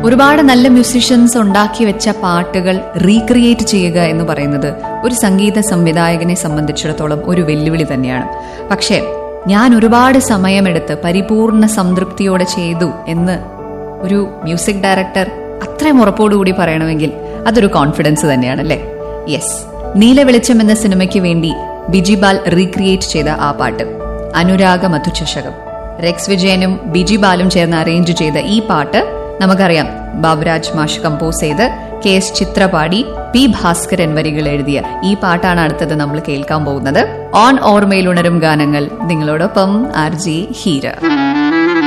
ഒരുപാട് നല്ല മ്യൂസിഷ്യൻസ് ഉണ്ടാക്കി വെച്ച പാട്ടുകൾ റീക്രിയേറ്റ് ചെയ്യുക എന്ന് പറയുന്നത് ഒരു സംഗീത സംവിധായകനെ സംബന്ധിച്ചിടത്തോളം ഒരു വെല്ലുവിളി തന്നെയാണ് പക്ഷേ ഞാൻ ഒരുപാട് സമയമെടുത്ത് പരിപൂർണ സംതൃപ്തിയോടെ ചെയ്തു എന്ന് ഒരു മ്യൂസിക് ഡയറക്ടർ അത്രയും ഉറപ്പോടുകൂടി പറയണമെങ്കിൽ അതൊരു കോൺഫിഡൻസ് തന്നെയാണ് അല്ലേ യെസ് നീല വെളിച്ചം എന്ന സിനിമയ്ക്ക് വേണ്ടി ബിജിബാൽ റീക്രിയേറ്റ് ചെയ്ത ആ പാട്ട് അനുരാഗ മധുചഷകം റെക്സ് വിജയനും ബിജിബാലും ചേർന്ന് അറേഞ്ച് ചെയ്ത ഈ പാട്ട് നമുക്കറിയാം ബാബുരാജ് മാഷ് കമ്പോസ് ചെയ്ത് കെ എസ് ചിത്ര പാടി പി ഭാസ്കരൻ വരികൾ എഴുതിയ ഈ പാട്ടാണ് അടുത്തത് നമ്മൾ കേൾക്കാൻ പോകുന്നത് ഓൺ ഓർമ്മയിൽ ഉണരും ഗാനങ്ങൾ നിങ്ങളോടൊപ്പം ആർ ജെ ഹീര